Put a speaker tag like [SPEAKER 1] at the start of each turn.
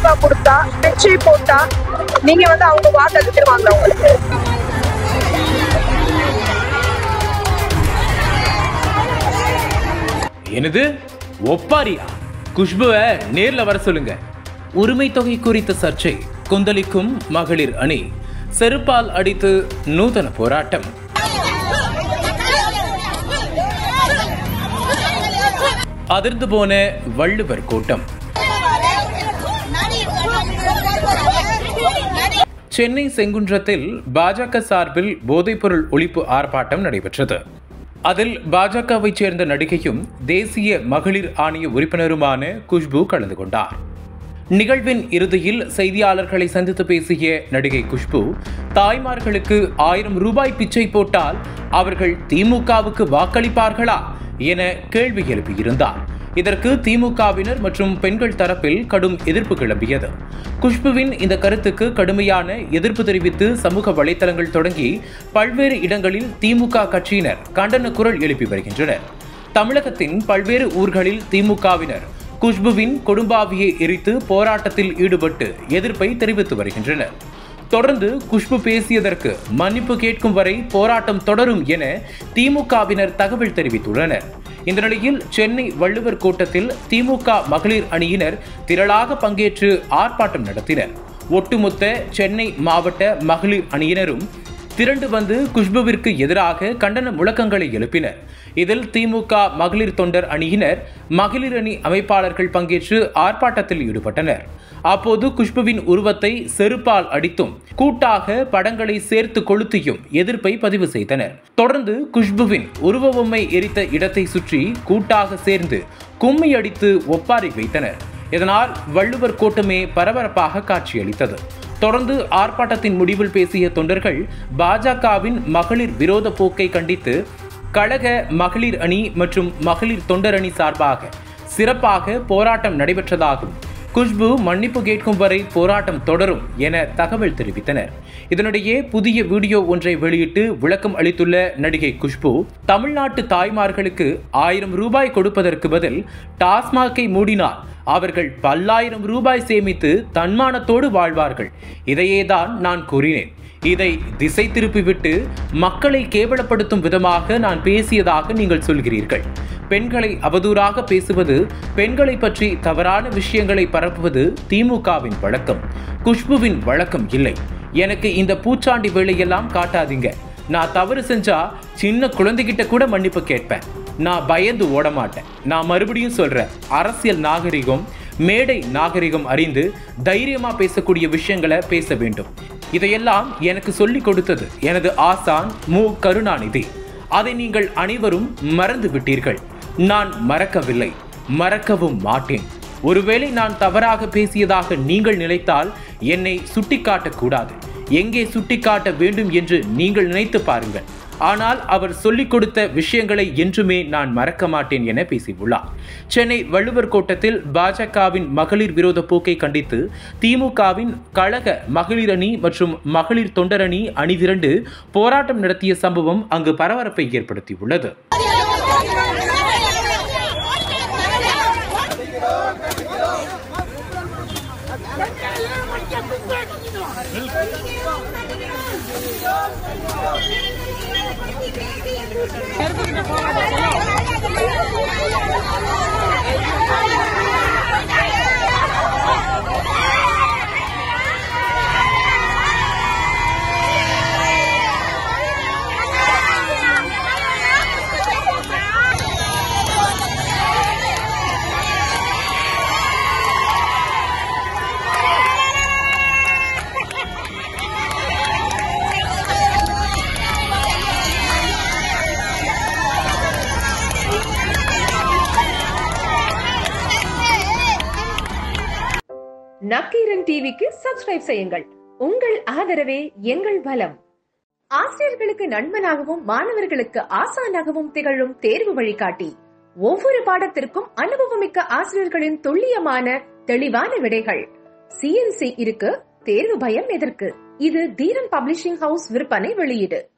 [SPEAKER 1] ரூபாய் கொடுத்தா பிச்சை போட்டா நீங்க வந்து அவங்க வாக்கு தருவாங்களா உங்களுக்கு
[SPEAKER 2] என்னது ஒப்பாரியா குஷ்புவை நேர்ல வர சொல்லுங்க உரிமை தொகை குறித்த சர்ச்சை கொந்தளிக்கும் மகளிர் அணி செருப்பால் அடித்து நூதன போராட்டம் அதிர்ந்து போன வள்ளுவர் கூட்டம் சென்னை செங்குன்றத்தில் பாஜக சார்பில் போதைப்பொருள் ஒழிப்பு ஆர்ப்பாட்டம் நடைபெற்றது அதில் பாஜகவைச் சேர்ந்த நடிகையும் தேசிய மகளிர் ஆணைய உறுப்பினருமான குஷ்பு கலந்து கொண்டார் நிகழ்வின் இறுதியில் செய்தியாளர்களை சந்தித்து பேசிய நடிகை குஷ்பு தாய்மார்களுக்கு ஆயிரம் ரூபாய் பிச்சை போட்டால் அவர்கள் திமுகவுக்கு வாக்களிப்பார்களா என கேள்வி எழுப்பியிருந்தார் இதற்கு திமுகவினர் மற்றும் பெண்கள் தரப்பில் கடும் எதிர்ப்பு கிளம்பியது குஷ்புவின் இந்த கருத்துக்கு கடுமையான எதிர்ப்பு தெரிவித்து சமூக வலைதளங்கள் தொடங்கி பல்வேறு இடங்களில் திமுக கட்சியினர் கண்டன குரல் எழுப்பி வருகின்றனர் தமிழகத்தின் பல்வேறு ஊர்களில் திமுகவினர் குஷ்புவின் கொடும்பாவியை எரித்து போராட்டத்தில் ஈடுபட்டு எதிர்ப்பை தெரிவித்து வருகின்றனர் தொடர்ந்து குஷ்பு பேசியதற்கு மன்னிப்பு கேட்கும் வரை போராட்டம் தொடரும் என திமுகவினர் தகவல் தெரிவித்துள்ளனர் இந்த நிலையில் சென்னை வள்ளுவர் கூட்டத்தில் திமுக மகளிர் அணியினர் திரளாக பங்கேற்று ஆர்ப்பாட்டம் நடத்தினர் ஒட்டுமொத்த சென்னை மாவட்ட மகளிர் அணியினரும் திரண்டு வந்து குஷ்புவிற்கு எதிராக கண்டன முழக்கங்களை எழுப்பினர் இதில் திமுக மகளிர் தொண்டர் அணியினர் மகளிர் அணி அமைப்பாளர்கள் பங்கேற்று ஆர்ப்பாட்டத்தில் ஈடுபட்டனர் அப்போது குஷ்புவின் உருவத்தை செருப்பால் அடித்தும் கூட்டாக படங்களை சேர்த்து கொளுத்தியும் எதிர்ப்பை பதிவு செய்தனர் தொடர்ந்து குஷ்புவின் உருவ பொம்மை எரித்த இடத்தை சுற்றி கூட்டாக சேர்ந்து கும்மி அடித்து ஒப்பாரி வைத்தனர் இதனால் வள்ளுவர் கூட்டமே பரபரப்பாக காட்சியளித்தது தொடர்ந்து ஆர்ப்பாட்டத்தின் முடிவில் பேசிய தொண்டர்கள் பாஜகவின் மகளிர் விரோத போக்கை கண்டித்து கழக மகளிர் அணி மற்றும் மகளிர் தொண்டர் அணி சார்பாக சிறப்பாக போராட்டம் நடைபெற்றதாகவும் குஷ்பு மன்னிப்பு கேட்கும் வரை போராட்டம் தொடரும் என தகவல் தெரிவித்தனர் இதனிடையே புதிய வீடியோ ஒன்றை வெளியிட்டு விளக்கம் அளித்துள்ள நடிகை குஷ்பு தமிழ்நாட்டு தாய்மார்களுக்கு ஆயிரம் ரூபாய் கொடுப்பதற்கு பதில் டாஸ்மாகை மூடினால் அவர்கள் பல்லாயிரம் ரூபாய் சேமித்து தன்மானத்தோடு வாழ்வார்கள் இதையேதான் நான் கூறினேன் இதை திசை திருப்பிவிட்டு மக்களை கேவலப்படுத்தும் விதமாக நான் பேசியதாக நீங்கள் சொல்கிறீர்கள் பெண்களை அவதூறாக பேசுவது பெண்களை பற்றி தவறான விஷயங்களை பரப்புவது திமுகவின் வழக்கம் குஷ்புவின் வழக்கம் இல்லை எனக்கு இந்த பூச்சாண்டி வேலையெல்லாம் காட்டாதீங்க நான் தவறு செஞ்சா சின்ன குழந்தைகிட்ட கூட மன்னிப்பு கேட்பேன் நான் பயந்து ஓட மாட்டேன் நான் மறுபடியும் சொல்றேன் அரசியல் நாகரிகம் மேடை நாகரிகம் அறிந்து தைரியமா பேசக்கூடிய விஷயங்களை பேச வேண்டும் இதையெல்லாம் எனக்கு சொல்லிக் கொடுத்தது எனது ஆசான் மு கருணாநிதி அதை நீங்கள் அனைவரும் மறந்து விட்டீர்கள் நான் மறக்கவில்லை மறக்கவும் மாட்டேன் ஒருவேளை நான் தவறாக பேசியதாக நீங்கள் நினைத்தால் என்னை சுட்டிக்காட்டக்கூடாது எங்கே சுட்டிக்காட்ட வேண்டும் என்று நீங்கள் நினைத்து பாருங்கள் ஆனால் அவர் சொல்லிக் கொடுத்த விஷயங்களை என்றுமே நான் மறக்க மாட்டேன் என பேசியுள்ளார் சென்னை வள்ளுவர் கோட்டத்தில் பாஜகவின் மகளிர் விரோத போக்கை கண்டித்து திமுகவின் கழக மகளிர் அணி மற்றும் மகளிர் தொண்டர் அணி அணிதிரண்டு போராட்டம் நடத்திய சம்பவம் அங்கு பரபரப்பை ஏற்படுத்தியுள்ளது
[SPEAKER 3] நக்கீரன் டிவிக்கு சப்ஸ்கிரைப் செய்யுங்கள் உங்கள் ஆதரவே எங்கள் பலம் ஆசிரியர்களுக்கு நண்பனாகவும் மாணவர்களுக்கு ஆசானாகவும் திகழும் தேர்வு வழிகாட்டி ஒவ்வொரு பாடத்திற்கும் அனுபவமிக்க ஆசிரியர்களின் துல்லியமான தெளிவான விடைகள் சிஎன்சி இருக்கு தேர்வு பயம் எதற்கு இது தீரன் பப்ளிஷிங் ஹவுஸ் விற்பனை வெளியீடு